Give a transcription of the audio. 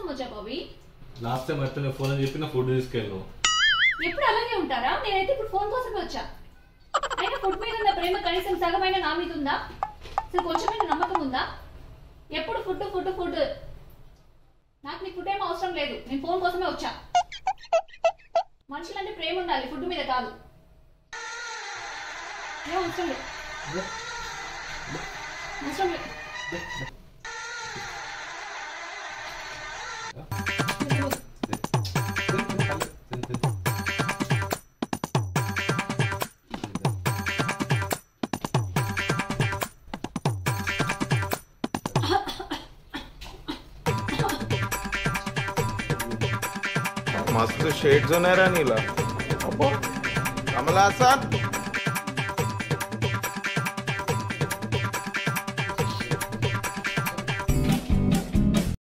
వచ్చావు Bobby last time అయితే నేను ఫోన్ అని చెప్పి నా ఫుడ్ తీసుకెళ్ళను ఎప్పుడు అలాగే ఉంటారా నేనైతే ఇప్పుడు ఫోన్ కోసమే వచ్చా అయినా ఫుడ్ మీద ఉన్న ప్రేమ కనీసం సగమైన నా మీద ఉందా అసలు కొంచెమైన నమ్మకం ఉందా ఎప్పుడు ఫుడ్ ఫుడ్ ఫుడ్ నాకు నీ ఫుడ్ ఏం అవసరం లేదు నేను ఫోన్ కోసమే వచ్చా మనుషులంటే ప్రేమ ఉండాలి ఫుడ్ మీద కాదు ఏం అవసరం లేదు అవసరం లేదు मस्त शेड्स होणार नीला अबो कमला असा